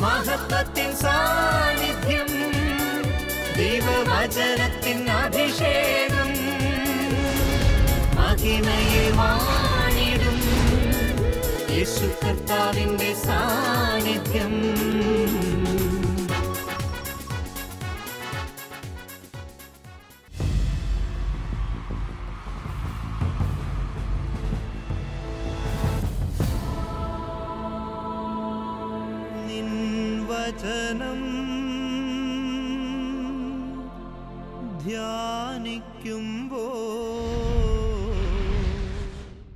മഹത്വത്തിൻ സാന്നിധ്യം ദൈവവചനത്തിൻ അഭിഷേകം മഹിമയിൽ വാണിടും യേശു കർത്താവിന്റെ സാന്നിധ്യം നിൻ വചനം ധ്യാനിക്കുമ്പോ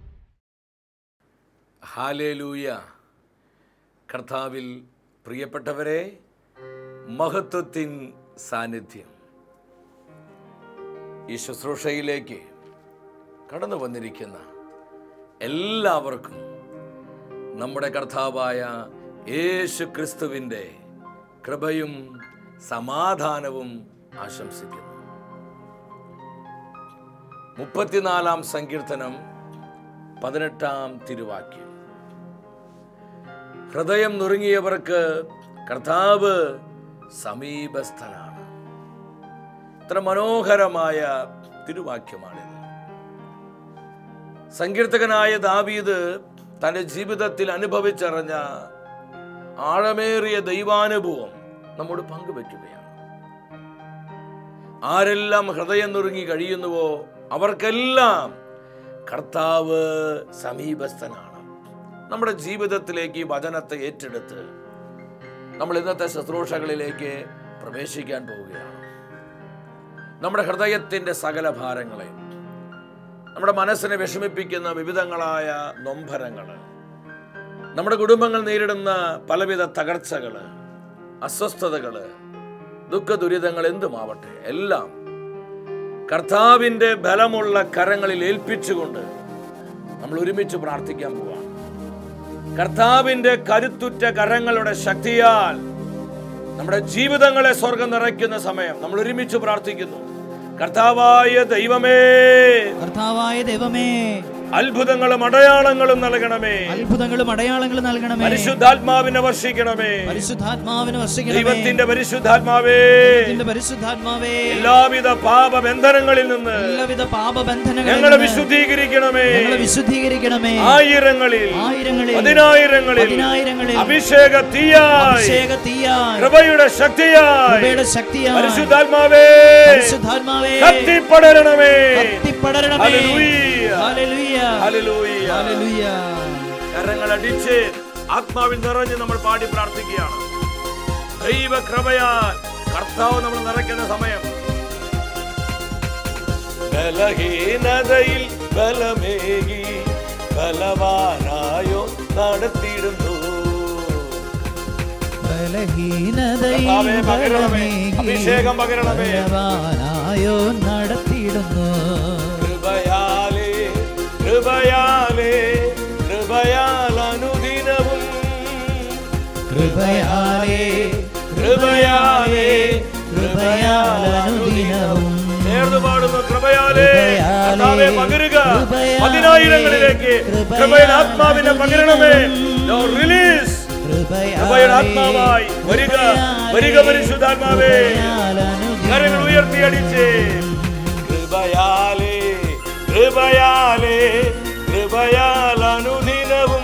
ഹാലേലൂയ കർത്താവിൽ പ്രിയപ്പെട്ടവരെ മഹത്വത്തിൻ സാന്നിധ്യം ഈ ശുശ്രൂഷയിലേക്ക് കടന്നു വന്നിരിക്കുന്ന എല്ലാവർക്കും നമ്മുടെ കർത്താവായ യേശു ക്രിസ്തുവിൻ്റെ കൃപയും സമാധാനവും ആശംസിക്കുന്നു മുപ്പത്തിനാലാം സങ്കീർത്തനം പതിനെട്ടാം തിരുവാക്യം ഹൃദയം നുറുങ്ങിയവർക്ക് കർത്താവ് സമീപസ്ഥനാണ് ഇത്ര മനോഹരമായ തിരുവാക്യമാണിത് സങ്കീർത്തകനായ ദാവീദ് തൻ്റെ ജീവിതത്തിൽ അനുഭവിച്ചറിഞ്ഞ ആഴമേറിയ ദൈവാനുഭവം നമ്മോട് പങ്കുവെക്കുകയാണ് ആരെല്ലാം ഹൃദയം നുറുങ്ങി കഴിയുന്നുവോ അവർക്കെല്ലാം കർത്താവ് സമീപസ്ഥനാണ് നമ്മുടെ ജീവിതത്തിലേക്ക് ഈ വചനത്തെ ഏറ്റെടുത്ത് നമ്മൾ ഇന്നത്തെ ശുശ്രൂഷകളിലേക്ക് പ്രവേശിക്കാൻ പോവുകയാണ് നമ്മുടെ ഹൃദയത്തിൻ്റെ സകല ഭാരങ്ങളെ നമ്മുടെ മനസ്സിനെ വിഷമിപ്പിക്കുന്ന വിവിധങ്ങളായ നൊമ്പരങ്ങൾ നമ്മുടെ കുടുംബങ്ങൾ നേരിടുന്ന പലവിധ തകർച്ചകൾ അസ്വസ്ഥതകൾ ദുഃഖ ദുരിതങ്ങൾ എന്തുമാവട്ടെ എല്ലാം കർത്താവിൻ്റെ ബലമുള്ള കരങ്ങളിൽ ഏൽപ്പിച്ചുകൊണ്ട് നമ്മൾ ഒരുമിച്ച് പ്രാർത്ഥിക്കാൻ പോവാണ് കർത്താവിൻ്റെ കരുത്തുറ്റ കരങ്ങളുടെ ശക്തിയാൽ നമ്മുടെ ജീവിതങ്ങളെ സ്വർഗം നിറയ്ക്കുന്ന സമയം നമ്മൾ ഒരുമിച്ച് പ്രാർത്ഥിക്കുന്നു കർത്താവായ ദൈവമേ കർത്താവായ ദൈവമേ അത്ഭുതങ്ങളും അടയാളങ്ങളും നൽകണമേ അത്ഭുതങ്ങളും അടയാളങ്ങളും നൽകണമേ പരിശുദ്ധാത്മാവിനെ വർഷിക്കണമേ പരിശുദ്ധാത്മാവിന് വർഷിക്കണമേ ദൈവത്തിന്റെ പരിശുദ്ധാത്മാവേ ദൈവത്തിന്റെ പരിശുദ്ധാത്മാവേ എല്ലാവിധ പാപബന്ധനങ്ങളിൽ നിന്ന് എല്ലാവിധ പാപബന്ധനങ്ങളിൽ ഞങ്ങളെ നിന്ന് വിശുദ്ധീകരിക്കണമേ ഞങ്ങളെ വിശുദ്ധീകരിക്കണമേ ആയിരങ്ങളിൽ ആയിരങ്ങളിൽ പതിനായിരങ്ങളിൽ പതിനായിരങ്ങളിൽ അഭിഷേക തീയായി അഭിഷേക തീയായി കൃപയുടെ ശക്തിയായി കൃപയുടെ ശക്തിയായി പരിശുദ്ധാത്മാവേ പരിശുദ്ധാത്മാവേ കത്തിപ്പടരണമേ കത്തിപ്പടരണമേ ഹല്ലേലൂയ. Hallelujah hallelujah. ഹല്ലേലൂയ കരങ്ങൾ അടിച്ച് ആത്മാവിൽ നിറഞ്ഞ് നമ്മൾ പാടി പ്രാർത്ഥിക്കുകയാണ് ദൈവ കൃപയാൽ കർത്താവ് നമ്മൾ നിറയ്ക്കുന്ന സമയം ബലഹീനതയിൽ ബലമേകി ബലവാനായോ നടത്തിയിടുന്നു ബലഹീനതയിൽ കർത്താവേ, പകരണമേ. ബലമേകി അഭിഷേകം പകരണമേ. ബലവാനായോ നടത്തിയിടുന്നു കൃപയാലേ കൃപയാലേ കൃപയാൽ അനുദിനവും കൃപയാലേ കൃപയാലേ കൃപയാൽ അനുദിനവും ചേർന്ന് പാടുന്നു കൃപയാലേ കൃപയാലേ, കർത്താവേ പകരുക കൃപയാലേ, പതിനായിരങ്ങളിലേക്ക് കൃപയാൽ കൃപയുടെ ആത്മാവിനെ പകരണമേ റിലീസ് കൃപയുടെ ആത്മാവായി വരിക വരിക പരിശുദ്ധാത്മാവേ കരങ്ങൾ ഉയർത്തിയടിച്ച് കൃപയാലേ കൃപയാലേ കൃപയാൽ അനുദിനവും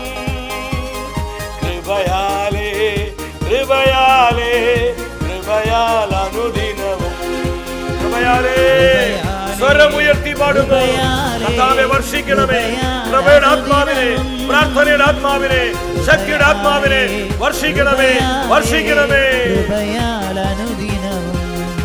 കൃപയാലേ കൃപയാലേ കൃപയാൽ അനുദിനവും കൃപയാലേ സ്വരമുയർത്തി പാടുന്നു കർത്താവെ വർഷിക്കണമേ കൃപയുടെ ആത്മാവിനെ പ്രാർത്ഥനയുടെ ആത്മാവിനെ ശക്തിയുടെ ആത്മാവിനെ വർഷിക്കണമേ വർഷിക്കണമേ കൃപയാൽ അനുദിനവും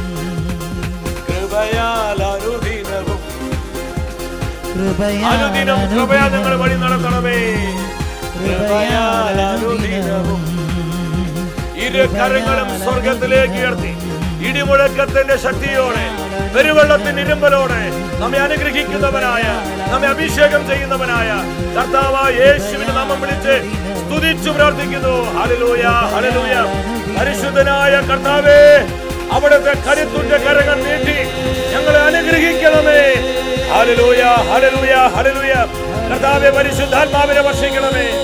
കൃപയാൽ അനുദിനവും കൃപയാൽ അനുദിനം കൃപയാൽ ഞങ്ങൾ വഴി അനുദിനവും നടത്തണമേ കൃപയാൽ അനുദിനവും ഇരു കരങ്ങളും സ്വർഗത്തിലേക്ക് ഉയർത്തി ഇടിമുഴക്കത്തിന്റെ ശക്തിയോടെ പെരുവെള്ളത്തിന്റെ ഇരുമ്പലോടെ നമ്മെ അനുഗ്രഹിക്കുന്നവനായ നമ്മെ അഭിഷേകം ചെയ്യുന്നവനായ കർത്താവായ യേശുവിനെ നാമം വിളിച്ച് സ്തുതിച്ചു പ്രാർത്ഥിക്കുന്നു ഹല്ലേലൂയ ഹല്ലേലൂയ പരിശുദ്ധനായ കർത്താവേ അവിടുത്തെ കരുത്തുറ്റ കരങ്ങൾ നീട്ടി ഞങ്ങളെ അനുഗ്രഹിക്കണമേ ഹല്ലേലൂയ ഹല്ലേലൂയ ഹല്ലേലൂയ കർത്താവെ പരിശുദ്ധാത്മാവിനെ വർഷിക്കണമേ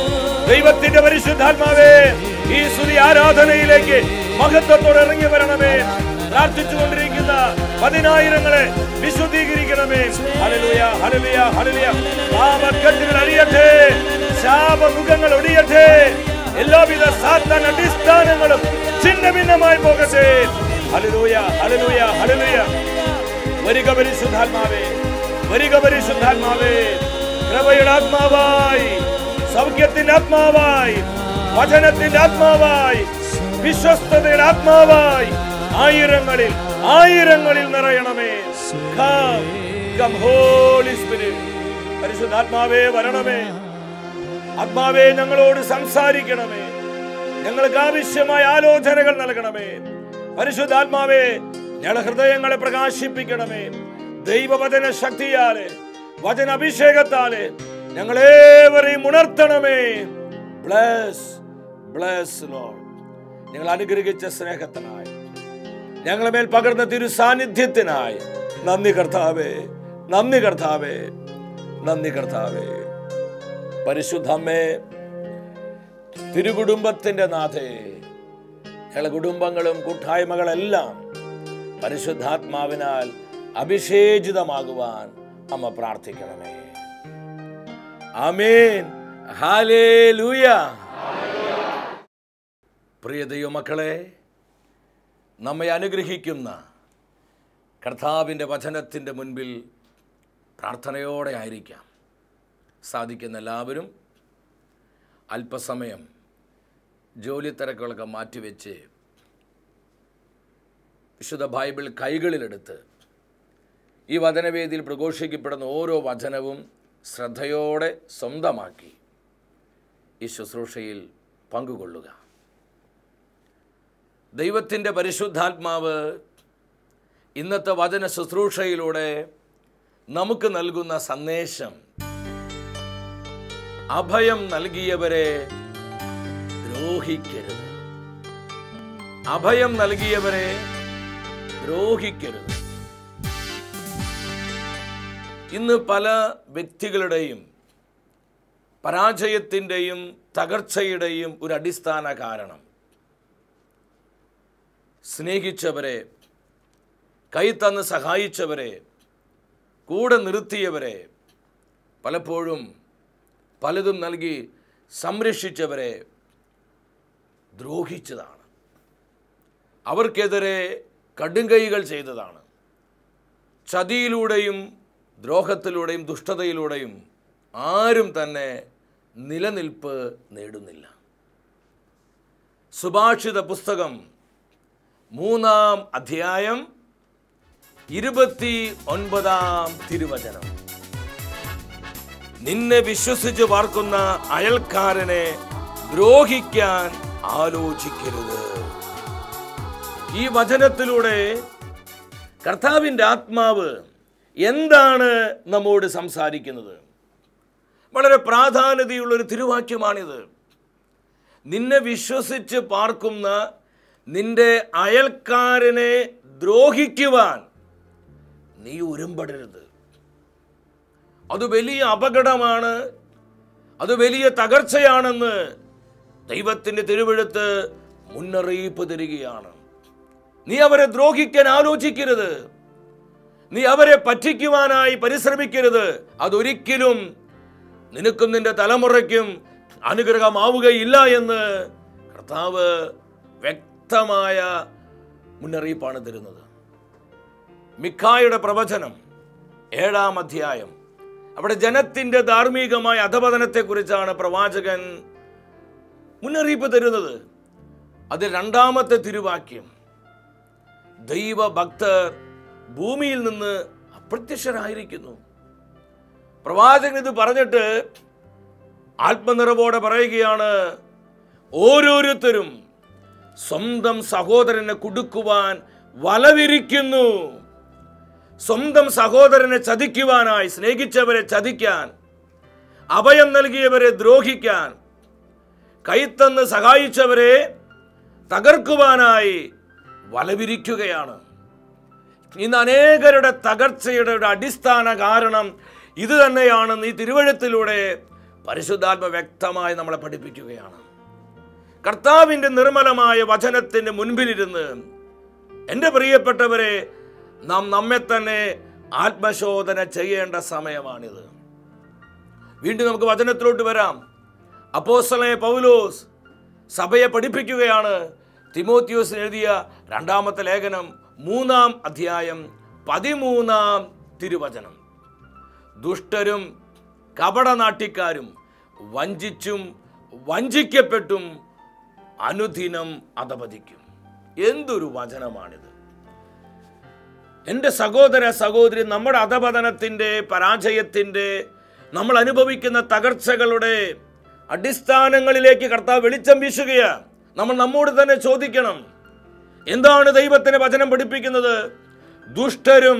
ദൈവത്തിന്റെ പരിശുദ്ധാത്മാവേ ഈ സ്തുതി ആരാധനയിലേക്ക് മഹത്വത്തോടെ ഇറങ്ങി വരണമേ പ്രാർത്ഥിച്ചുകൊണ്ടിരിക്കുന്ന പതിനായിരങ്ങളെ വിശുദ്ധീകരിക്കണമേ ഹല്ലേലൂയ ഹല്ലേലൂയ ഹല്ലേലൂയ പാപക്കെട്ടുകൾ അഴിയട്ടെ ശാപമുഖങ്ങൾ ഒടിയട്ടെ എല്ലാവിധ സാത്താൻ അടിസ്ഥാനങ്ങളും ഛിന്ന ഭിന്നമായി പോകട്ടെ ഹല്ലേലൂയ ഹല്ലേലൂയ ഹല്ലേലൂയ വരിക പരിശുദ്ധാത്മാവേ വരിക പരിശുദ്ധാത്മാവേ കൃപയുടെ ആത്മാവായി സൗഖ്യത്തിന്റെ ആത്മാവായി വചനത്തിന്റെ ആത്മാവായി വിശ്വസ്തതയുടെ ആത്മാവായി ആയിരങ്ങളിൽ ആയിരങ്ങളിൽ നിറയണമേ Come, come, Holy Spirit. പരിശുദ്ധാത്മാവേ വരണമേ ആത്മാവേ ഞങ്ങളോട് സംസാരിക്കണമേ ഞങ്ങൾക്ക് ആവശ്യമായ ആലോചനകൾ നൽകണമേ പരിശുദ്ധാത്മാവേ ഞങ്ങളുടെ ഹൃദയങ്ങളെ പ്രകാശിപ്പിക്കണമേ ദൈവവചന ശക്തിയാലെ വചന അഭിഷേകത്താലെ ഞങ്ങളേവരെയും ഉണർത്തണമേ ബ്ലസ് ബ്ലസ് ലോഡ് ഞങ്ങൾ അനുഗ്രഹിച്ച സ്നേഹത്തിനായി ഞങ്ങളുടെ മേൽ പകർന്ന തിരു സാന്നിധ്യത്തിനായി നന്ദി കർത്താവേ നന്ദി കർത്താവേ നന്ദി കർത്താവേ പരിശുദ്ധമ്മേ തിരുകുടുംബത്തിന്റെ നാഥേ ഞങ്ങളുടെ കുടുംബങ്ങളും കൂട്ടായ്മകളെല്ലാം പരിശുദ്ധാത്മാവിനാൽ അഭിഷേചിതമാകുവാൻ അമ്മ പ്രാർത്ഥിക്കണമേ ആമേൻ ഹാലേലൂയ പ്രിയ ദൈവമക്കളെ നമ്മെ അനുഗ്രഹിക്കുന്ന കർത്താവിൻ്റെ വചനത്തിൻ്റെ മുൻപിൽ പ്രാർത്ഥനയോടെ ആയിരിക്കാം സാധിക്കുന്ന എല്ലാവരും അല്പസമയം ജോലി തിരക്കുകളൊക്കെ മാറ്റിവെച്ച് വിശുദ്ധ ബൈബിൾ കൈകളിലെടുത്ത് ഈ വചനവേദിയിൽ പ്രഘോഷിക്കപ്പെടുന്ന ഓരോ വചനവും ശ്രദ്ധയോടെ സ്വന്തമാക്കി ഈ ശുശ്രൂഷയിൽ പങ്കുകൊള്ളുക ദൈവത്തിൻ്റെ പരിശുദ്ധാത്മാവ് ഇന്നത്തെ വചന ശുശ്രൂഷയിലൂടെ നമുക്ക് നൽകുന്ന സന്ദേശം അഭയം നൽകിയവരെ ദ്രോഹിക്കരുത് അഭയം നൽകിയവരെ ദ്രോഹിക്കരുത് ഇന്ന് പല വ്യക്തികളുടെയും പരാജയത്തിൻ്റെയും തകർച്ചയുടെയും ഒരു അടിസ്ഥാന കാരണം സ്നേഹിച്ചവരെ കൈത്തന്ന് സഹായിച്ചവരെ കൂടെ നിർത്തിയവരെ പലപ്പോഴും പലതും നൽകി സംരക്ഷിച്ചവരെ ദ്രോഹിച്ചതാണ് അവർക്കെതിരെ കടുങ്കൈകൾ ചെയ്തതാണ് ചതിയിലൂടെയും ദ്രോഹത്തിലൂടെയും ദുഷ്ടതയിലൂടെയും ആരും തന്നെ നിലനിൽപ്പ് നേടുന്നില്ല സുഭാഷിത പുസ്തകം മൂന്നാം അധ്യായം ഇരുപത്തി ഒൻപതാം തിരുവചനം നിന്നെ വിശ്വസിച്ച് പാർക്കുന്ന അയൽക്കാരനെ ദ്രോഹിക്കാൻ ആലോചിക്കരുത് ഈ വചനത്തിലൂടെ കർത്താവിൻ്റെ ആത്മാവ് എന്താണ് നമ്മോട് സംസാരിക്കുന്നത് വളരെ പ്രാധാന്യതയുള്ള ഒരു തിരുവാക്യമാണിത് നിന്നെ വിശ്വസിച്ച് പാർക്കുന്ന നിന്റെ അയൽക്കാരനെ ദ്രോഹിക്കുവാൻ നീ ഉരുമ്പടരുത് അത് വലിയ അപകടമാണ് അത് വലിയ തകർച്ചയാണെന്ന് ദൈവത്തിൻ്റെ തിരുവഴുത്ത് മുന്നറിയിപ്പ് തരികയാണ് നീ അവരെ ദ്രോഹിക്കാൻ ആലോചിക്കരുത് നീ അവരെ പറ്റിക്കുവാനായി പരിശ്രമിക്കരുത് അതൊരിക്കലും നിനക്കും നിന്റെ തലമുറയ്ക്കും അനുഗ്രഹമാവുകയില്ല എന്ന് കർത്താവ് വ്യക്തമായ മുന്നറിയിപ്പാണ് തരുന്നത് മിഖായുടെ പ്രവചനം ഏഴാം അധ്യായം അവിടെ ജനത്തിന്റെ ധാർമ്മികമായ അധപതനത്തെക്കുറിച്ചാണ് പ്രവാചകൻ മുന്നറിയിപ്പ് തരുന്നത് അത് രണ്ടാമത്തെ തിരുവാക്യം ദൈവഭക്തർ ഭൂമിയിൽ നിന്ന് അപ്രത്യക്ഷരായിരിക്കുന്നു പ്രവാചകൻ ഇത് പറഞ്ഞിട്ട് ആത്മനിറവോടെ പറയുകയാണ് ഓരോരുത്തരും സ്വന്തം സഹോദരനെ കുടുക്കുവാൻ വലവിരിക്കുന്നു സ്വന്തം സഹോദരനെ ചതിക്കുവാനായി സ്നേഹിച്ചവരെ ചതിക്കാൻ അഭയം നൽകിയവരെ ദ്രോഹിക്കാൻ കൈത്തന്ന് സഹായിച്ചവരെ തകർക്കുവാനായി വലവിരിക്കുകയാണ് ഇന്ന് അനേകരുടെ തകർച്ചയുടെ ഒരു അടിസ്ഥാന കാരണം ഇത് തന്നെയാണെന്ന് ഈ തിരുവഴുത്തിലൂടെ പരിശുദ്ധാത്മ വ്യക്തമായി നമ്മളെ പഠിപ്പിക്കുകയാണ് കർത്താവിൻ്റെ നിർമ്മലമായ വചനത്തിൻ്റെ മുൻപിലിരുന്ന് എൻ്റെ പ്രിയപ്പെട്ടവരെ നാം നമ്മെ തന്നെ ആത്മശോധന ചെയ്യേണ്ട സമയമാണിത് വീണ്ടും നമുക്ക് വചനത്തിലോട്ട് വരാം അപ്പോസ്തലനായ പൗലോസ് സഭയെ പഠിപ്പിക്കുകയാണ് തിമോത്യോസിന് എഴുതിയ രണ്ടാമത്തെ ലേഖനം മൂന്നാം അധ്യായം പതിമൂന്നാം തിരുവചനം ദുഷ്ടരും കപടനാട്ടിക്കാരും വഞ്ചിച്ചും വഞ്ചിക്കപ്പെട്ടും അനുദിനം അധപതിക്കും എന്തൊരു വചനമാണിത് എൻ്റെ സഹോദര സഹോദരി നമ്മുടെ അധപതനത്തിൻ്റെ പരാജയത്തിൻ്റെ നമ്മൾ അനുഭവിക്കുന്ന തകർച്ചകളുടെ അടിസ്ഥാനങ്ങളിലേക്ക് കർത്താവ് വെളിച്ചം വീശുകയാ നമ്മൾ നമ്മോട് തന്നെ ചോദിക്കണം എന്താണ് ദൈവത്തിന് വചനം പഠിപ്പിക്കുന്നത് ദുഷ്ടരും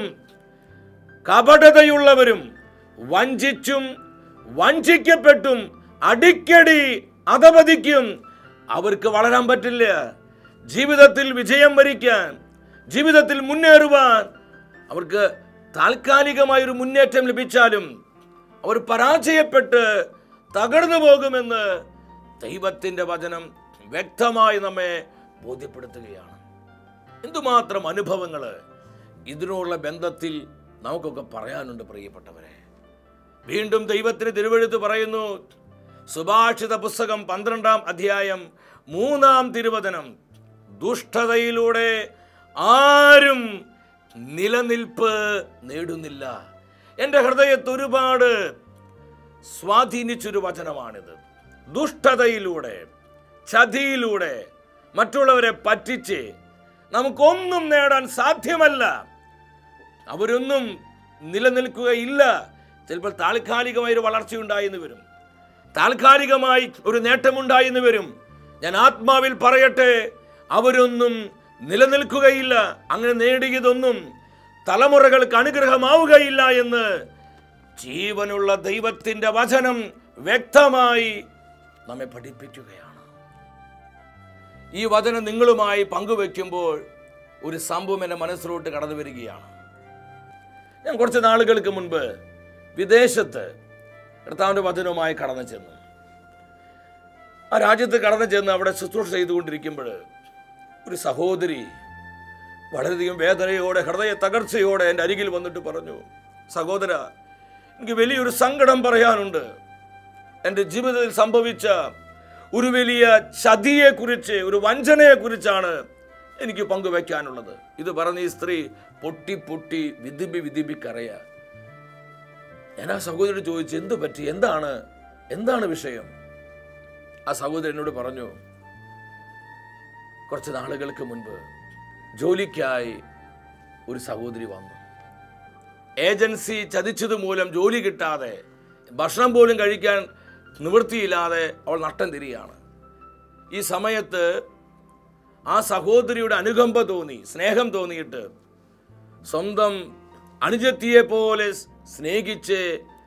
കപടതയുള്ളവരും വഞ്ചിച്ചും വഞ്ചിക്കപ്പെട്ടും അടിക്കടി അധപതിക്കും അവർക്ക് വളരാൻ പറ്റില്ല ജീവിതത്തിൽ വിജയം വരിക്കാൻ ജീവിതത്തിൽ മുന്നേറുവാൻ അവർക്ക് താൽക്കാലികമായ ഒരു മുന്നേറ്റം ലഭിച്ചാലും അവർ പരാജയപ്പെട്ട് തകർന്നു പോകുമെന്ന് ദൈവത്തിൻ്റെ വചനം വ്യക്തമായി നമ്മെ ബോധ്യപ്പെടുത്തുകയാണ് എന്തുമാത്രം അനുഭവങ്ങൾ ഇതിനുള്ള ബന്ധത്തിൽ നമുക്കൊക്കെ പറയാനുണ്ട് പ്രിയപ്പെട്ടവരെ വീണ്ടും ദൈവത്തിന് തിരുവഴുത്ത് പറയുന്നു സുഭാഷിത പുസ്തകം പന്ത്രണ്ടാം അധ്യായം മൂന്നാം തിരുവചനം ദുഷ്ടതയിലൂടെ ആരും നിലനിൽപ്പ് നേടുന്നില്ല എൻ്റെ ഹൃദയത്ത് ഒരുപാട് സ്വാധീനിച്ചൊരു വചനമാണിത് ദുഷ്ടതയിലൂടെ ചതിയിലൂടെ മറ്റുള്ളവരെ പറ്റിച്ച് നമുക്കൊന്നും നേടാൻ സാധ്യമല്ല അവരൊന്നും നിലനിൽക്കുകയില്ല ചിലപ്പോൾ താൽക്കാലികമായ ഒരു വളർച്ചയുണ്ടായെന്ന് വരും താൽക്കാലികമായി ഒരു നേട്ടമുണ്ടായെന്ന് വരും ഞാൻ ആത്മാവിൽ പറയട്ടെ അവരൊന്നും നിലനിൽക്കുകയില്ല അങ്ങനെ നേടിയതൊന്നും തലമുറകൾക്ക് അനുഗ്രഹമാവുകയില്ല എന്ന് ജീവനുള്ള ദൈവത്തിൻ്റെ വചനം വ്യക്തമായി നമ്മെ പഠിപ്പിക്കുകയാണ് ഈ വചനം നിങ്ങളുമായി പങ്കുവെക്കുമ്പോൾ ഒരു സംഭവം എൻ്റെ മനസ്സിലോട്ട് കടന്നു വരികയാണ് ഞാൻ കുറച്ച് നാളുകൾക്ക് മുൻപ് വിദേശത്ത് കർത്താവിൻ്റെ വചനവുമായി കടന്നു ചെന്നു ആ രാജ്യത്ത് കടന്നു ചെന്ന് അവിടെ ശുശ്രൂഷ ചെയ്തുകൊണ്ടിരിക്കുമ്പോൾ ഒരു സഹോദരി വളരെയധികം വേദനയോടെ ഹൃദയ തകർച്ചയോടെ എൻ്റെ അരികിൽ വന്നിട്ട് പറഞ്ഞു സഹോദര എനിക്ക് വലിയൊരു സങ്കടം പറയാനുണ്ട് എൻ്റെ ജീവിതത്തിൽ സംഭവിച്ച ഒരു വലിയ ചതിയെക്കുറിച്ച് ഒരു വഞ്ചനയെക്കുറിച്ചാണ് എനിക്ക് പങ്കുവെക്കാനുള്ളത് ഇത് പറഞ്ഞ ഈ സ്ത്രീ പൊട്ടി പൊട്ടി വിധിബി വിധിബി കരയ ഞാൻ ആ സഹോദരി ചോദിച്ചു എന്ത് പറ്റി എന്താണ് എന്താണ് വിഷയം ആ സഹോദരൻ എന്നോട് പറഞ്ഞു കുറച്ച് നാളുകൾക്ക് മുൻപ് ജോലിക്കായി ഒരു സഹോദരി വന്നു ഏജൻസി ചതിച്ചത് മൂലം ജോലി കിട്ടാതെ ഭക്ഷണം പോലും കഴിക്കാൻ നിവൃത്തിയില്ലാതെ അവൾ നട്ടം തിരിയാണ് ഈ സമയത്ത് ആ സഹോദരിയുടെ അനുകമ്പ തോന്നി സ്നേഹം തോന്നിയിട്ട് സ്വന്തം അനുജത്തിയെ പോലെ സ് സ്നേഹിച്ച്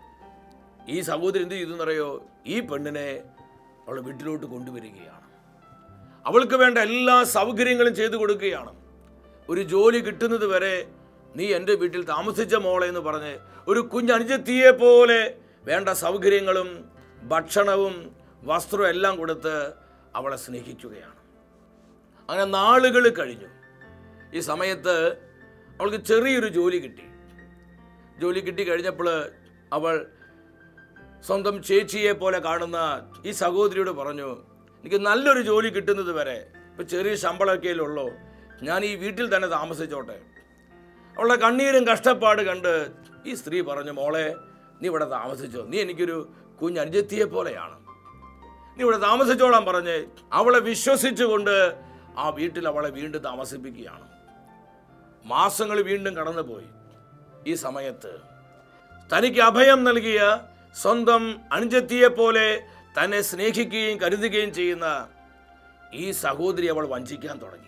ഈ സഹോദരി എന്ത് ചെയ്തു എന്നറിയോ ഈ പെണ്ണിനെ അവളെ വീട്ടിലോട്ട് കൊണ്ടുവരികയാണ് അവൾക്ക് വേണ്ട എല്ലാ സൗകര്യങ്ങളും ചെയ്തു കൊടുക്കുകയാണ് ഒരു ജോലി കിട്ടുന്നത് വരെ നീ എൻ്റെ വീട്ടിൽ താമസിച്ച മോളെ എന്ന് പറഞ്ഞ് ഒരു കുഞ്ഞ് അനുജത്തിയെ പോലെ വേണ്ട സൗകര്യങ്ങളും ഭക്ഷണവും വസ്ത്രവും എല്ലാം കൊടുത്ത് അവളെ സ്നേഹിക്കുകയാണ് അങ്ങനെ നാളുകൾ കഴിഞ്ഞു ഈ സമയത്ത് അവൾക്ക് ചെറിയൊരു ജോലി കിട്ടി ജോലി കിട്ടി കഴിഞ്ഞപ്പോൾ അവൾ സ്വന്തം ചേച്ചിയെ പോലെ കാണുന്ന ഈ സഹോദരിയോട് പറഞ്ഞു എനിക്ക് നല്ലൊരു ജോലി കിട്ടുന്നത് വരെ ഇപ്പം ചെറിയ ശമ്പളമൊക്കെ ഉള്ളൂ ഞാൻ ഈ വീട്ടിൽ തന്നെ താമസിച്ചോട്ടെ അവളുടെ കണ്ണീരും കഷ്ടപ്പാട് കണ്ട് ഈ സ്ത്രീ പറഞ്ഞു മോളെ നീ ഇവിടെ താമസിച്ചോ നീ എനിക്കൊരു കുഞ്ഞ് അനുജത്തിയെ പോലെയാണ് നീ ഇവിടെ താമസിച്ചോളാൻ പറഞ്ഞ് അവളെ വിശ്വസിച്ചുകൊണ്ട് ആ വീട്ടിൽ അവളെ വീണ്ടും താമസിപ്പിക്കുകയാണ് മാസങ്ങൾ വീണ്ടും കടന്നുപോയി ഈ സമയത്ത് തനിക്ക് അഭയം നൽകിയ സ്വന്തം അനുജത്തിയെ പോലെ തന്നെ സ്നേഹിക്കുകയും കരുതുകയും ചെയ്യുന്ന ഈ സഹോദരി അവൾ വഞ്ചിക്കാൻ തുടങ്ങി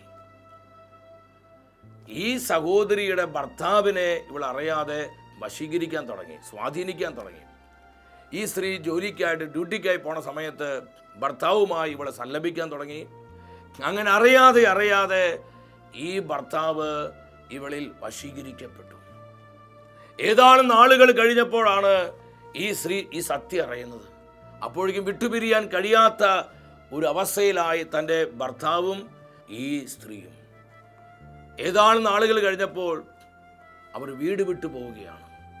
ഈ സഹോദരിയുടെ ഭർത്താവിനെ ഇവൾ അറിയാതെ വശീകരിക്കാൻ തുടങ്ങി സ്വാധീനിക്കാൻ തുടങ്ങി ഈ സ്ത്രീ ജോലിക്കായിട്ട് ഡ്യൂട്ടിക്കായി പോണ സമയത്ത് ഭർത്താവുമായി ഇവളെ സല്ലപിക്കാൻ തുടങ്ങി അങ്ങനെ അറിയാതെ അറിയാതെ ഈ ഭർത്താവ് ഇവളിൽ വശീകരിക്കപ്പെട്ടു ഏതാനും നാളുകൾ കഴിഞ്ഞപ്പോഴാണ് ഈ സ്ത്രീ ഈ സത്യം അറിയുന്നത് അപ്പോഴേക്കും വിട്ടുപിരിയാൻ കഴിയാത്ത ഒരു അവസ്ഥയിലായി തൻ്റെ ഭർത്താവും ഈ സ്ത്രീയും ഏതാനും നാളുകൾ കഴിഞ്ഞപ്പോൾ അവർ വീട് വിട്ടു പോവുകയാണ്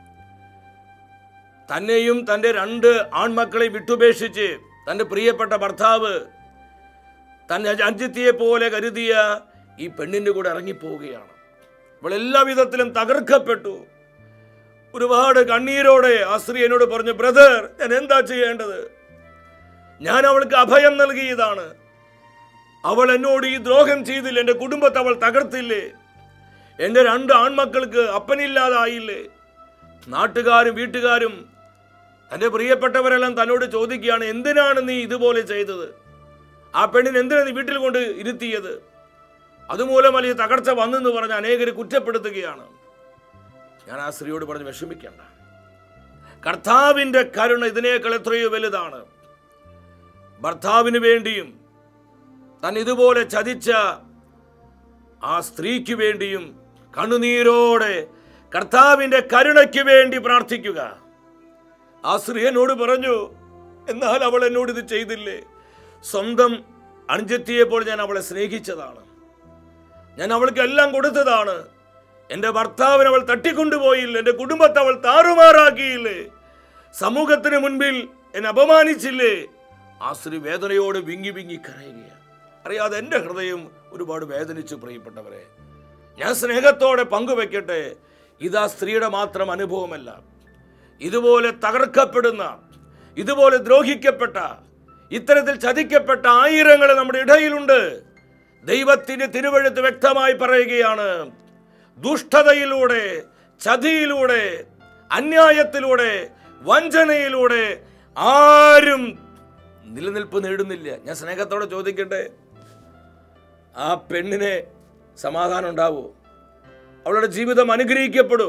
തന്നെയും തൻ്റെ രണ്ട് ആൺമക്കളെ വിട്ടുപേക്ഷിച്ച് തൻ്റെ പ്രിയപ്പെട്ട ഭർത്താവ് തൻ്റെ അഞ്ചത്തിയെ പോലെ കരുതിയ ഈ പെണ്ണിൻ്റെ കൂടെ ഇറങ്ങിപ്പോവുകയാണ് അവൾ എല്ലാ വിധത്തിലും തകർക്കപ്പെട്ടു ഒരുപാട് കണ്ണീരോടെ ആ സ്ത്രീ എന്നോട് പറഞ്ഞു ബ്രദർ ഞാൻ എന്താ ചെയ്യേണ്ടത് ഞാൻ അവൾക്ക് അഭയം നൽകിയതാണ് അവൾ എന്നോട് ഈ ദ്രോഹം ചെയ്തില്ല എൻ്റെ കുടുംബത്തെ അവൾ തകർത്തില്ലേ എൻ്റെ രണ്ട് ആൺമക്കൾക്ക് അപ്പനില്ലാതായില്ലേ നാട്ടുകാരും വീട്ടുകാരും തൻ്റെ പ്രിയപ്പെട്ടവരെല്ലാം തന്നോട് ചോദിക്കുകയാണ് എന്തിനാണ് നീ ഇതുപോലെ ചെയ്തത് ആ പെണ്ണിന് എന്തിനാണ് നീ വീട്ടിൽ കൊണ്ട് ഇരുത്തിയത് അതുമൂലം വലിയ തകർച്ച വന്നെന്ന് പറഞ്ഞ് അനേകർ കുറ്റപ്പെടുത്തുകയാണ് ഞാൻ ആ സ്ത്രീയോട് പറഞ്ഞ് വിഷമിക്കേണ്ട കർത്താവിൻ്റെ കരുണ ഇതിനേക്കാൾ എത്രയോ വലുതാണ് ഭർത്താവിന് വേണ്ടിയും താൻ ഇതുപോലെ ചതിച്ച ആ സ്ത്രീക്ക് വേണ്ടിയും കണ്ണുനീരോടെ കർത്താവിൻ്റെ കരുണയ്ക്ക് വേണ്ടി പ്രാർത്ഥിക്കുക ആ സ്ത്രീ എന്നോട് പറഞ്ഞു എന്നാൽ അവൾ എന്നോട് ഇത് ചെയ്തില്ലേ സ്വന്തം അണിഞ്ചെത്തിയപ്പോൾ ഞാൻ അവളെ സ്നേഹിച്ചതാണ് ഞാൻ അവൾക്ക് എല്ലാം കൊടുത്തതാണ് എൻ്റെ ഭർത്താവിനെ അവൾ തട്ടിക്കൊണ്ടുപോയില്ല എൻ്റെ കുടുംബത്തെ അവൾ താറുമാറാക്കിയില്ലേ സമൂഹത്തിന് മുൻപിൽ എന്നെ അപമാനിച്ചില്ലേ ആ സ്ത്രീ വേദനയോട് വിങ്ങി വിങ്ങി കരയുകയാണ് അറിയാതെ എൻ്റെ ഹൃദയം ഒരുപാട് വേദനിച്ചു പ്രിയപ്പെട്ടവരെ ഞാൻ സ്നേഹത്തോടെ പങ്കുവെക്കട്ടെ ഇതാ സ്ത്രീയുടെ മാത്രം അനുഭവമല്ല ഇതുപോലെ തകർക്കപ്പെടുന്ന ഇതുപോലെ ദ്രോഹിക്കപ്പെട്ട ഇത്തരത്തിൽ ചതിക്കപ്പെട്ട ആയിരങ്ങൾ നമ്മുടെ ഇടയിലുണ്ട് ദൈവത്തിന്റെ തിരുവഴുത്ത് വ്യക്തമായി പറയുകയാണ് ദുഷ്ടതയിലൂടെ ചതിയിലൂടെ അന്യായത്തിലൂടെ വഞ്ചനയിലൂടെ ആരും നിലനിൽപ്പ് നേടുന്നില്ല ഞാൻ സ്നേഹത്തോടെ ചോദിക്കട്ടെ ആ പെണ്ണിനെ സമാധാനം ഉണ്ടാവൂ അവളുടെ ജീവിതം അനുഗ്രഹിക്കപ്പെടൂ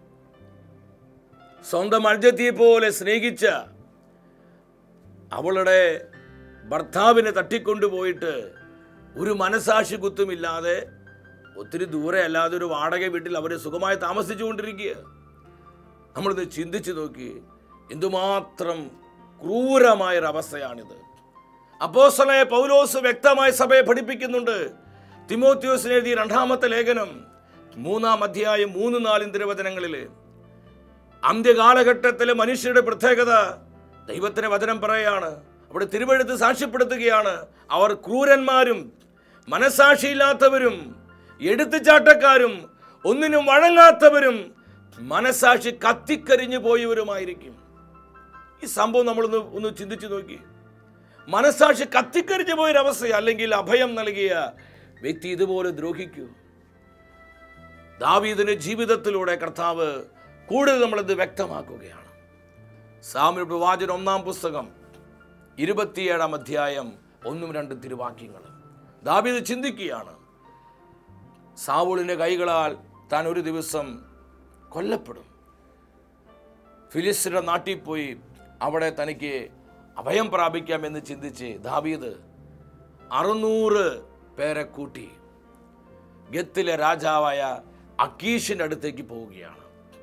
സ്വന്തം അഞ്ചത്തിയെ പോലെ സ്നേഹിച്ച അവളുടെ ഭർത്താവിനെ തട്ടിക്കൊണ്ടുപോയിട്ട് ഒരു മനസാക്ഷി കുത്തുമില്ലാതെ ഒത്തിരി ദൂരെ അല്ലാതെ ഒരു വാടക വീട്ടിൽ അവർ സുഖമായി താമസിച്ചുകൊണ്ടിരിക്കുക നമ്മളിത് ചിന്തിച്ചു നോക്കി എന്തുമാത്രം ക്രൂരമായൊരവസ്ഥയാണിത് അപ്പോസ്തലനായ പൗലോസ് വ്യക്തമായി സഭയെ പഠിപ്പിക്കുന്നുണ്ട് തിമോത്യോസിന് എഴുതിയ രണ്ടാമത്തെ ലേഖനം മൂന്നാം അധ്യായം മൂന്ന് നാലും തിരുവചനങ്ങളിൽ അന്ത്യകാലഘട്ടത്തിലെ മനുഷ്യരുടെ പ്രത്യേകത ദൈവത്തിന്റെ വചനം പറയാണ് അവിടെ തിരുവഴുത്ത് സാക്ഷ്യപ്പെടുത്തുകയാണ് അവർ ക്രൂരന്മാരും മനസാക്ഷിയില്ലാത്തവരും എടുത്തുചാട്ടക്കാരും ഒന്നിനും വഴങ്ങാത്തവരും മനസാക്ഷി കത്തിക്കരിഞ്ഞു പോയവരുമായിരിക്കും ഈ സംഭവം നമ്മളൊന്ന് ഒന്ന് ചിന്തിച്ചു നോക്കി മനസാക്ഷി കത്തിക്കരിഞ്ഞു പോയൊരവസ്ഥ അല്ലെങ്കിൽ അഭയം നൽകിയ വ്യക്തി ഇതുപോലെ ദ്രോഹിക്കൂ ദാവീദിന്റെ ജീവിതത്തിലൂടെ കർത്താവ് കൂടുതൽ നമ്മളിത് വ്യക്തമാക്കുകയാണ് സാമ്യ പ്രവാചന ഒന്നാം പുസ്തകം ഇരുപത്തിയേഴാം അധ്യായം ഒന്നും രണ്ടും തിരുവാക്യങ്ങൾ ദാവീദ് ചിന്തിക്കുകയാണ് സാവൂളിന്റെ കൈകളാൽ താൻ ഒരു ദിവസം കൊല്ലപ്പെടും ഫിലിസ്തീന്റെ നാട്ടിൽ പോയി അവിടെ തനിക്ക് അഭയം പ്രാപിക്കാമെന്ന് ചിന്തിച്ച് ദാവീദ് അറുന്നൂറ് പേരെ കൂട്ടി ഗത്തിലെ രാജാവായ അക്കീഷിന്റെ അടുത്തേക്ക് പോവുകയാണ്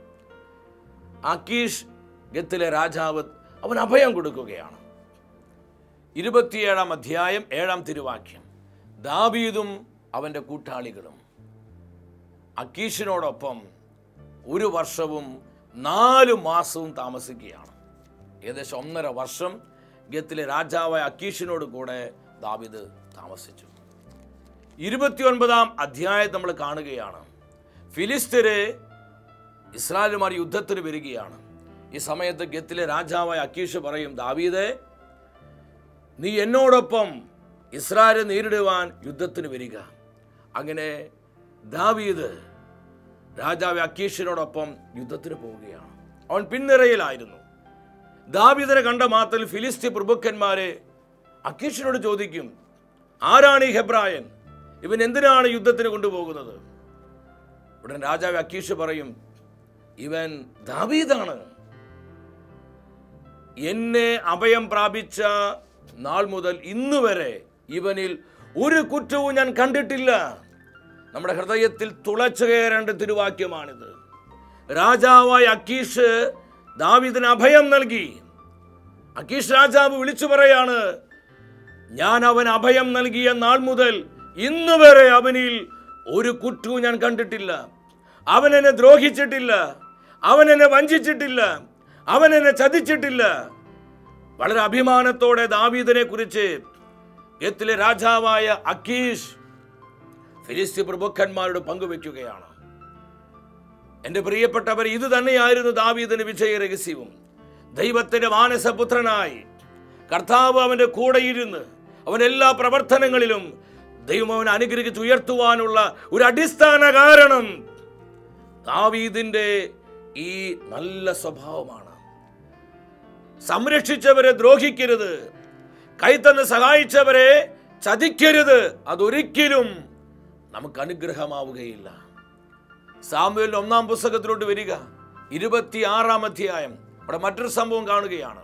അക്കീഷ് ഗത്തിലെ രാജാവ് അവൻ അഭയം കൊടുക്കുകയാണ് ഇരുപത്തിയേഴാം അധ്യായം ഏഴാം തിരുവാക്യം ദാവീദും അവൻ്റെ കൂട്ടാളികളും അക്കീഷിനോടൊപ്പം ഒരു വർഷവും നാല് മാസവും താമസിക്കുകയാണ് ഏകദേശം ഒന്നര വർഷം ഗത്തിലെ രാജാവായ അക്കീഷിനോട് കൂടെ ദാവീദ് താമസിച്ചു ഇരുപത്തിയൊൻപതാം അധ്യായം നമ്മൾ കാണുകയാണ് ഫിലിസ്തീര് ഇസ്രായേലുമാർ യുദ്ധത്തിന് വരികയാണ് ഈ സമയത്ത് ഗത്തിലെ രാജാവായ അക്കീഷ് പറയും ദാവീദേ നീ എന്നോടൊപ്പം ഇസ്രായേലെ നേരിടുവാൻ യുദ്ധത്തിന് വരിക അങ്ങനെ ദാവീദ് രാജാവ് അക്കീഷിനോടൊപ്പം യുദ്ധത്തിന് പോവുകയാണ് അവൻ പിൻനിരയിലായിരുന്നു ദാവീദിനെ കണ്ട മാത്രത്തിൽ ഫിലിസ്തീൻ പ്രഭുക്കന്മാരെ അക്കീഷിനോട് ചോദിക്കും ആരാണ് ഈ ഹെബ്രായൻ ഇവൻ എന്തിനാണ് യുദ്ധത്തിന് കൊണ്ടുപോകുന്നത് ഉടൻ രാജാവ് അക്കീഷ് പറയും ഇവൻ ദാവീദാണ് എന്നെ അഭയം പ്രാപിച്ച നാൾ മുതൽ ഇന്ന് വരെ ഇവനിൽ ഒരു കുറ്റവും ഞാൻ കണ്ടിട്ടില്ല നമ്മുടെ ഹൃദയത്തിൽ തുളച്ചു കയറേണ്ട തിരുവാക്യമാണിത് രാജാവായ അക്കീഷ് ദാവീദിന് അഭയം നൽകി അക്കീഷ് രാജാവ് വിളിച്ചു പറയാണ് ഞാൻ അവൻ അഭയം നൽകിയ നാൾ മുതൽ ഇന്ന് വരെ അവനിൽ ഒരു കുറ്റവും ഞാൻ കണ്ടിട്ടില്ല അവൻ എന്നെ ദ്രോഹിച്ചിട്ടില്ല അവൻ എന്നെ വഞ്ചിച്ചിട്ടില്ല അവൻ എന്നെ ചതിച്ചിട്ടില്ല വളരെ അഭിമാനത്തോടെ ദാവീദിനെ കുറിച്ച് ഗത്തിലെ രാജാവായ അക്കീഷ് ഫിലിസ്തീൻ പ്രഭുക്കന്മാരോട് പങ്കുവെക്കുകയാണ് എന്റെ പ്രിയപ്പെട്ടവർ ഇത് തന്നെയായിരുന്നു ദാവീദിന് വിജയ രഹസ്യവും ദൈവത്തിന്റെ മാനസപുത്രനായി കർത്താവ് അവന്റെ കൂടെയിരുന്ന് അവൻ എല്ലാ പ്രവർത്തനങ്ങളിലും ദൈവം അവനെ അനുഗ്രഹിച്ച് ഉയർത്തുവാനുള്ള ഒരു അടിസ്ഥാന കാരണം ദാവീദിന്റെ ഈ നല്ല സ്വഭാവമാണ് സംരക്ഷിച്ചവരെ ദ്രോഹിക്കരുത് കൈത്തന്ന് സഹായിച്ചവരെ ചതിക്കരുത് അതൊരിക്കലും നമുക്ക് അനുഗ്രഹമാവുകയില്ല സാമുവേലിന്റെ ഒന്നാം പുസ്തകത്തിലോട്ട് വരിക ഇരുപത്തി ആറാം അധ്യായം അവിടെ മറ്റൊരു സംഭവം കാണുകയാണ്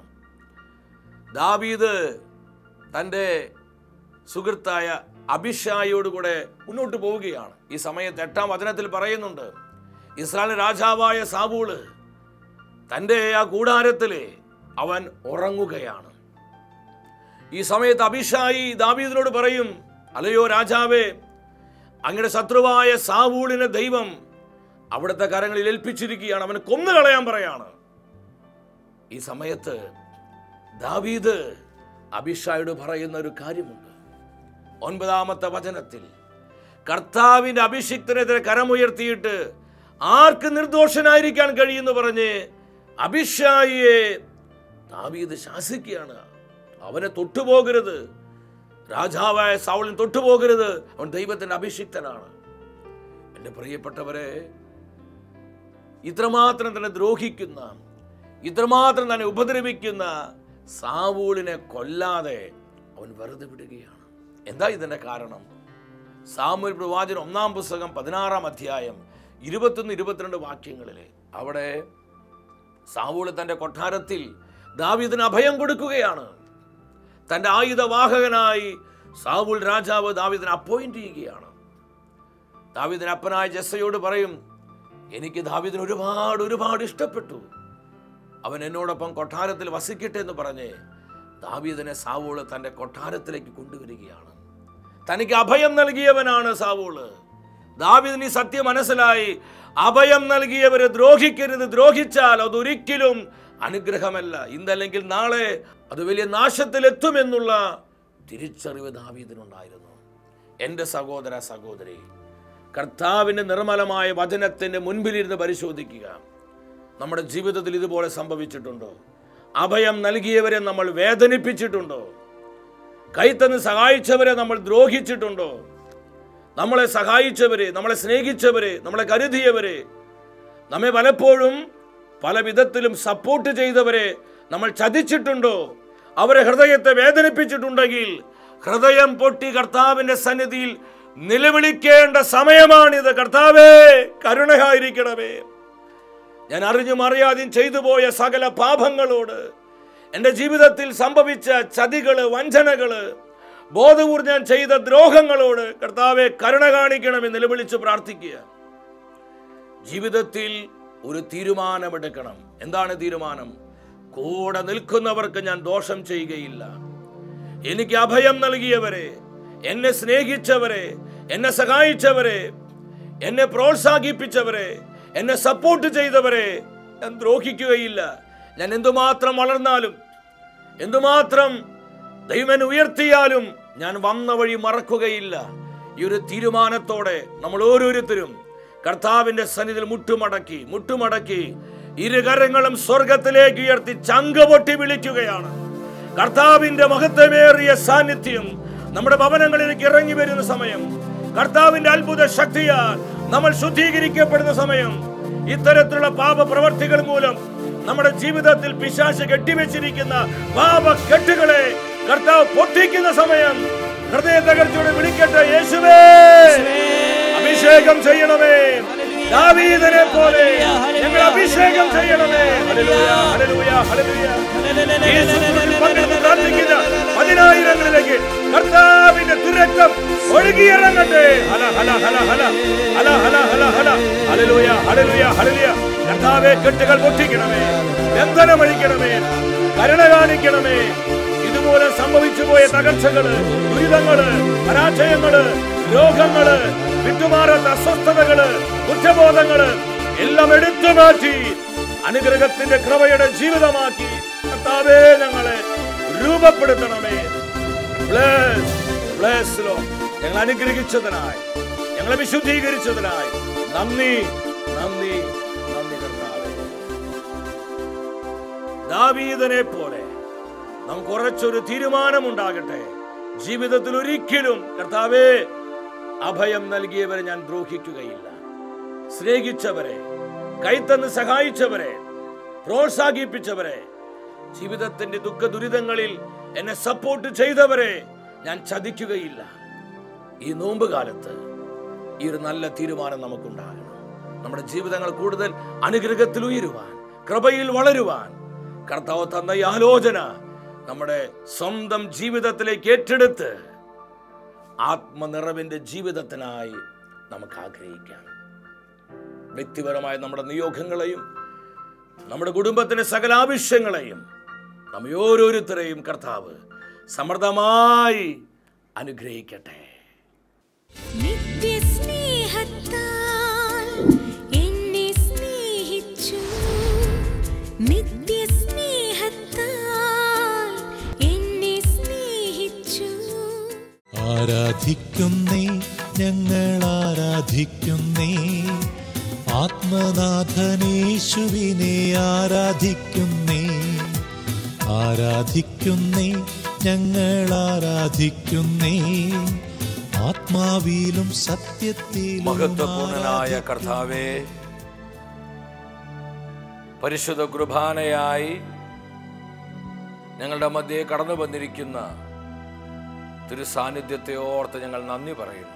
ദാവീദ് തൻ്റെ സുഹൃത്തായ അഭിഷായോടുകൂടെ മുന്നോട്ട് പോവുകയാണ് ഈ സമയത്ത് എട്ടാം വചനത്തിൽ പറയുന്നുണ്ട് ഇസ്രായേൽ രാജാവായ സാബൂള് തൻ്റെ ആ കൂടാരത്തിൽ അവൻ ഉറങ്ങുകയാണ് ഈ സമയത്ത് അഭിഷായി ദാവീദിനോട് പറയും അല്ലയോ രാജാവേ അങ്ങയുടെ ശത്രുവായ സാവൂളിനെ ദൈവം അവിടുത്തെ കരങ്ങളിൽ ഏൽപ്പിച്ചിരിക്കുകയാണ് അവന് കൊന്നുകളയാൻ പറയാണ് ഈ സമയത്ത് ദാവീദ് അഭിഷായോട് പറയുന്ന ഒരു കാര്യമുണ്ട് ഒൻപതാമത്തെ വചനത്തിൽ കർത്താവിന്റെ അഭിഷിക്തനെതിരെ കരമുയർത്തിയിട്ട് ആർക്ക് നിർദോഷനായിരിക്കാൻ കഴിയുമെന്ന് പറഞ്ഞ് അഭിഷായിയെ ദാവീദ് ശാസിക്കുകയാണ് അവനെ തൊട്ടുപോകരുത് രാജാവായ സൗളിന് തൊട്ടുപോകരുത് അവൻ ദൈവത്തിന്റെ അഭിഷിക്തനാണ് എൻ്റെ പ്രിയപ്പെട്ടവരെ ഇത്രമാത്രം തന്നെ ദ്രോഹിക്കുന്ന ഇത്രമാത്രം തന്നെ ഉപദ്രവിക്കുന്ന സാവൂളിനെ കൊല്ലാതെ അവൻ വെറുതെ വിടുകയാണ് എന്താ ഇതിന്റെ കാരണം സാമൂൽ പ്രവാചകൻ ഒന്നാം പുസ്തകം പതിനാറാം അധ്യായം ഇരുപത്തൊന്ന് ഇരുപത്തിരണ്ട് വാക്യങ്ങളിലെ അവിടെ സാവൂള് തന്റെ കൊട്ടാരത്തിൽ ദാവീദിന് അഭയം കൊടുക്കുകയാണ് തന്റെ ആയുധവാഹകനായി സാവൂൾ രാജാവ് ദാവീദിനെ അപ്പോയിന്റ് ചെയ്യുകയാണ് ദാവീദിന് അപ്പനായ ജസ്സയോട് പറയും എനിക്ക് ദാവീദിന് ഒരുപാട് ഒരുപാട് ഇഷ്ടപ്പെട്ടു അവൻ എന്നോടൊപ്പം കൊട്ടാരത്തിൽ വസിക്കട്ടെ എന്ന് പറഞ്ഞ് ദാവീദിനെ സാവൂള് തന്റെ കൊട്ടാരത്തിലേക്ക് കൊണ്ടുവരികയാണ് തനിക്ക് അഭയം നൽകിയവനാണ് സാവൂള് ദാവീദിന് ഈ സത്യം മനസ്സിലായി അഭയം നൽകിയവരെ ദ്രോഹിക്കരുത് ദ്രോഹിച്ചാൽ അതൊരിക്കലും അനുഗ്രഹമല്ല ഇന്നല്ലെങ്കിൽ നാളെ അത് വലിയ നാശത്തിലെത്തുമെന്നുള്ള തിരിച്ചറിവ് ദാവീദിനുണ്ടായിരുന്നു എൻ്റെ സഹോദര സഹോദരി കർത്താവിൻ്റെ നിർമ്മലമായ വചനത്തിൻ്റെ മുൻപിലിരുന്ന് പരിശോധിക്കുക നമ്മുടെ ജീവിതത്തിൽ ഇതുപോലെ സംഭവിച്ചിട്ടുണ്ടോ അഭയം നൽകിയവരെ നമ്മൾ വേദനിപ്പിച്ചിട്ടുണ്ടോ കൈത്തന്ന് സഹായിച്ചവരെ നമ്മൾ ദ്രോഹിച്ചിട്ടുണ്ടോ നമ്മളെ സഹായിച്ചവരെ നമ്മളെ സ്നേഹിച്ചവരെ നമ്മളെ കരുതിയവരെ നമ്മെ പലപ്പോഴും പല വിധത്തിലും സപ്പോർട്ട് ചെയ്തവരെ നമ്മൾ ചതിച്ചിട്ടുണ്ടോ അവരെ ഹൃദയത്തെ വേദനിപ്പിച്ചിട്ടുണ്ടെങ്കിൽ ഹൃദയം പൊട്ടി കർത്താവിന്റെ സന്നിധിയിൽ നിലവിളിക്കേണ്ട സമയമാണിത് കർത്താവേ കരുണയായിരിക്കണമേ ഞാൻ അറിഞ്ഞും അറിയാതെയും ചെയ്തു പോയ സകല പാപങ്ങളോട് എൻ്റെ ജീവിതത്തിൽ സംഭവിച്ച ചതികള് വഞ്ചനകള് ബോധപൂർവ്വം ഞാൻ ചെയ്ത ദ്രോഹങ്ങളോട് കർത്താവെ കരുണ കാണിക്കണമെന്ന് നിലവിളിച്ച് പ്രാർത്ഥിക്കുക ജീവിതത്തിൽ ഒരു തീരുമാനമെടുക്കണം എന്താണ് തീരുമാനം കൂടെ നിൽക്കുന്നവർക്ക് ഞാൻ ദോഷം ചെയ്യുകയില്ല എനിക്ക് അഭയം നൽകിയവരെ എന്നെ സ്നേഹിച്ചവരെ എന്നെ സഹായിച്ചവരെ എന്നെ പ്രോത്സാഹിപ്പിച്ചവരെ എന്നെ സപ്പോർട്ട് ചെയ്തവരെ ഞാൻ ദ്രോഹിക്കുകയില്ല ഞാൻ എന്തുമാത്രം വളർന്നാലും എന്തുമാത്രം ദൈവൻ ഉയർത്തിയാലും ഞാൻ വന്ന വഴി മറക്കുകയില്ല ഈ ഒരു തീരുമാനത്തോടെ നമ്മൾ ഓരോരുത്തരും കർത്താവിന്റെ സന്നിധിയിൽ മുട്ടുമടക്കി മുട്ടുമടക്കി ഇരുകരങ്ങളും സ്വർഗത്തിലേക്ക് ഉയർത്തി ചങ്ക പൊട്ടി വിളിക്കുകയാണ് കർത്താവിന്റെ മഹത്വമേറിയ സാന്നിധ്യം നമ്മുടെ ഭവനങ്ങളിലേക്ക് ഇറങ്ങി വരുന്ന സമയം കർത്താവിന്റെ അത്ഭുത ശക്തിയാൽ നമ്മൾ ശുദ്ധീകരിക്കപ്പെടുന്ന സമയം ഇത്തരത്തിലുള്ള പാപ പ്രവർത്തികൾ മൂലം നമ്മുടെ ജീവിതത്തിൽ പിശാശ് കെട്ടിവെച്ചിരിക്കുന്ന പാപ കെട്ടുകളെ കർത്താവ് പൊട്ടിക്കുന്ന സമയം ഹൃദയ തകർച്ചയോടെ വിളിക്കട്ടെ യേശുവേ അഭിഷേകം ചെയ്യണമേ ദാവീദനെ പോലെ ഞങ്ങൾ അഭിഷേകം ചെയ്യണമേ ഹല്ലേലൂയ ഹല്ലേലൂയ ഹല്ലേലൂയ ഈ ശുശ്രൂഷയിൽ പങ്കെടുത്ത് പ്രാർത്ഥിക്കുന്ന പതിനായിരങ്ങളിലേക്ക് കർത്താവിന്റെ ദുരക്തം ഒഴുകിയിറങ്ങട്ടെ ഹല ഹല ഹല ഹല ഹല ഹല ഹല ഹല ഹല്ലേലൂയ ഹല്ലേലൂയ ഹല്ലേലൂയ കർത്താവേ കെട്ടുകൾ പൊട്ടിക്കണമേ ബന്ധനമഴിക്കണമേ കരുണ കാണിക്കണമേ ഇതുപോലെ സംഭവിച്ചു പോയ തകർച്ചകള് ദുരിതങ്ങള് പരാജയങ്ങള് രോഗങ്ങള് വിട്ടുമാറാത്ത അസ്വസ്ഥതകള് കുറ്റബോധങ്ങള് എല്ലാം എടുത്തു മാറ്റി അനുഗ്രഹത്തിന്റെ കൃപയുടെ ജീവിതമാക്കി കർത്താവേ ഞങ്ങളെ രൂപപ്പെടുത്തണമേ Bless, bless Lord. ഞങ്ങൾ അനുഗ്രഹിച്ചതിനായി ഞങ്ങളെ വിശുദ്ധീകരിച്ചതിനായി നന്ദി നന്ദി നന്ദി കർത്താവേ ദാവീദനെ പോലെ നമുക്ക് ഉറച്ചൊരു തീരുമാനമുണ്ടാകട്ടെ ജീവിതത്തിൽ ഒരിക്കലും കർത്താവേ അഭയം നൽകിയവരെ ഞാൻ ദ്രോഹിക്കുകയില്ല സ്നേഹിച്ചവരെ കൈത്തന്ന് സഹായിച്ചവരെ പ്രോത്സാഹിപ്പിച്ചവരെ ജീവിതത്തിന്റെ ദുഃഖ ദുരിതങ്ങളിൽ എന്നെ സപ്പോർട്ട് ചെയ്തവരെ ഞാൻ ചതിക്കുകയില്ല ഈ നോമ്പ് കാലത്ത് ഈ ഒരു നല്ല തീരുമാനം നമുക്കുണ്ടാകണം നമ്മുടെ ജീവിതങ്ങൾ കൂടുതൽ അനുഗ്രഹത്തിൽ ഉയരുവാൻ കൃപയിൽ വളരുവാൻ കർത്താവ് തന്ന ഈ ആലോചന നമ്മുടെ സ്വന്തം ജീവിതത്തിലേക്ക് ഏറ്റെടുത്ത് ആത്മനിറവിന്റെ ജീവിതത്തിനായി നമുക്ക് ആഗ്രഹിക്കാം വ്യക്തിപരമായ നമ്മുടെ നിയോഗങ്ങളെയും നമ്മുടെ കുടുംബത്തിന്റെ സകല ആവശ്യങ്ങളെയും നമ്മെ ഓരോരുത്തരെയും കർത്താവ് സമൃദ്ധമായി അനുഗ്രഹിക്കട്ടെ നിത്യസ്നേഹത്താൽ എന്നെ സ്നേഹിച്ചു നിത്യസ്നേഹത്താൽ എന്നെ സ്നേഹിച്ചു ആരാധിക്കുന്നേ ഞങ്ങൾ ആരാധിക്കുന്നേ ആത്മനാഥനേശുവിനെ ആരാധിക്കുന്നേ ആരാധിക്കുന്നേ ഞങ്ങൾ ആരാധിക്കുന്നേ ആത്മാവിലും സത്യത്തിലും മഹത്വപൂർണനായ കർത്താവേ പരിശുദ്ധ കുർബാനയായി ഞങ്ങളുടെ മധ്യേ കടന്നു വന്നിരിക്കുന്ന തിരു സാന്നിധ്യത്തെ ഓർത്ത് ഞങ്ങൾ നന്ദി പറയുന്നു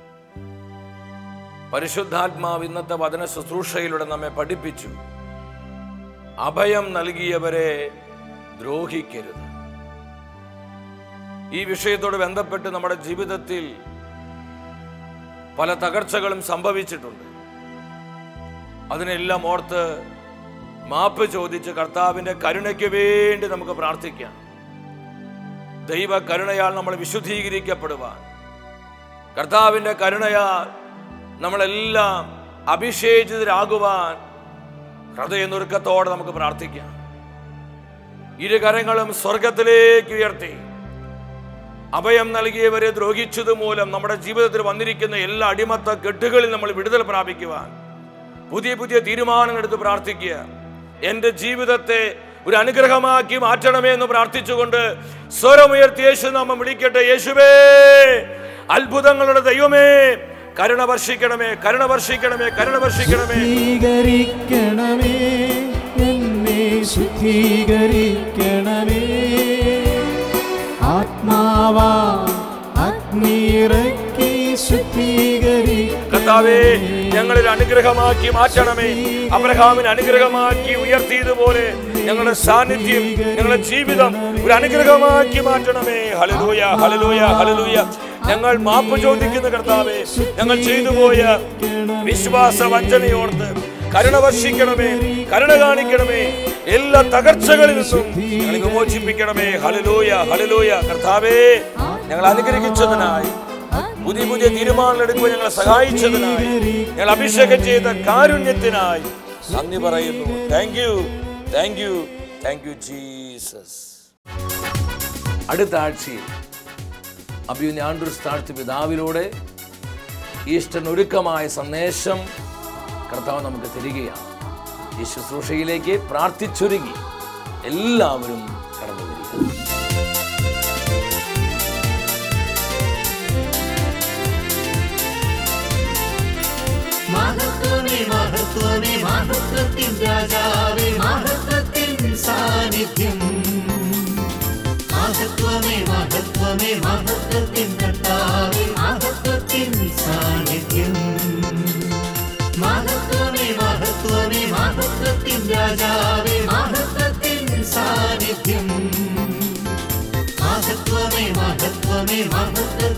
പരിശുദ്ധാത്മാവ് ഇന്നത്തെ വചന ശുശ്രൂഷയിലൂടെ നമ്മെ പഠിപ്പിച്ചു അഭയം നൽകിയവരെ ദ്രോഹിക്കരുത് ഈ വിഷയത്തോട് ബന്ധപ്പെട്ട് നമ്മുടെ ജീവിതത്തിൽ പല തകർച്ചകളും സംഭവിച്ചിട്ടുണ്ട് അതിനെല്ലാം ഓർത്ത് മാപ്പ് ചോദിച്ച് കർത്താവിന്റെ കരുണയ്ക്ക് വേണ്ടി നമുക്ക് പ്രാർത്ഥിക്കാം ദൈവ കരുണയാൽ നമ്മൾ വിശുദ്ധീകരിക്കപ്പെടുവാൻ കർത്താവിന്റെ കരുണയാൽ നമ്മളെല്ലാം അഭിഷേചിതരാകുവാൻ ഹൃദയനുറുക്കത്തോടെ നമുക്ക് പ്രാർത്ഥിക്കാം ഇരുകരങ്ങളും സ്വർഗത്തിലേക്ക് ഉയർത്തി അഭയം നൽകിയവരെ ദ്രോഹിച്ചത് മൂലം നമ്മുടെ ജീവിതത്തിൽ വന്നിരിക്കുന്ന എല്ലാ അടിമത്ത കെട്ടുകളിൽ നമ്മൾ വിടുതൽ പ്രാപിക്കുവാൻ പുതിയ പുതിയ തീരുമാനങ്ങൾ എടുത്ത് പ്രാർത്ഥിക്കുക എൻ്റെ ജീവിതത്തെ ഒരു അനുഗ്രഹമാക്കി മാറ്റണമേ എന്ന് പ്രാർത്ഥിച്ചുകൊണ്ട് സ്വരമുയർത്തി യേശു നാമം വിളിക്കട്ടെ യേശുവേ അത്ഭുതങ്ങളുടെ ദൈവമേ കരുണ വർഷിക്കണമേ കരുണ വർഷിക്കണമേ കരുണ വർഷിക്കണമേ ശുദ്ധീകരിക്കണമേ എന്നെ ശുദ്ധീകരിക്കണമേ ആത്മാവാ അഗ്നിയിറക്കി കർത്താവേ ശുദ്ധീകരിക്കണമേ ഞങ്ങളിൽ അനുഗ്രഹമാക്കി മാറ്റണമേ അബ്രഹാമിന് അനുഗ്രഹമാക്കി ഉയർത്തിയതുപോലെ ഞങ്ങളുടെ സാന്നിധ്യം ഞങ്ങളുടെ ജീവിതം ഒരു അനുഗ്രഹമാക്കി മാറ്റണമേ ഹലലൂയ ഹലലൂയ ഹലലൂയ ഞങ്ങൾ മാപ്പ് ചോദിക്കുന്ന കർത്താവേ ഞങ്ങൾ ചെയ്തു പോയ വിശ്വാസ വഞ്ചനയോർത്ത് കരുണ വർഷിക്കണമേ കരുണ കാണിക്കണമേ എല്ലാ തകർച്ചകളിൽ നിന്നും ഞങ്ങളെ വിമോചിപ്പിക്കണമേ ഹലലൂയ ഹലലൂയ കർത്താവേ ഞങ്ങൾ അനുഗ്രഹിച്ചതിനായി പുതിയ പുതിയ തീരുമാനങ്ങൾ എടുക്കുവാൻ ഞങ്ങളെ സഹായിച്ചതിനായി ഞങ്ങൾ അഭിഷേകം ചെയ്ത കാരുണ്യത്തിനായി നന്ദി പറയുന്നു thank you thank you thank you Jesus അടുത്ത ആഴ്ചയിൽ അഭിയുന്ന ആൻഡ്രൂസ് താഴ്ത്തി പിതാവിലൂടെ ഈസ്റ്ററിന് ഒരുക്കമായ സന്ദേശം കർത്താവ് നമുക്ക് തരികയാണ് ഈ ശുശ്രൂഷയിലേക്ക് പ്രാർത്ഥിച്ചൊരുങ്ങി എല്ലാവരും കടന്നു വരിക മഹത്വമേ മഹത്വമേ മഹത്വത്തിൻ രാജാവേ മഹത്വത്തിൻ സാന്നിധ്യം മഹത്വമേ മഹത്വമേ മഹത്വത്തിൻ കർത്താവേ മഹത്വത്തിൻ സാന്നിധ്യം മഹത്വമേ മഹത്വമേ മഹത്വത്തിൻ രാജാവേ മഹത്വത്തിൻ സാന്നിധ്യം മഹത്വമേ മഹത്വമേ മഹത്വത്തിൻ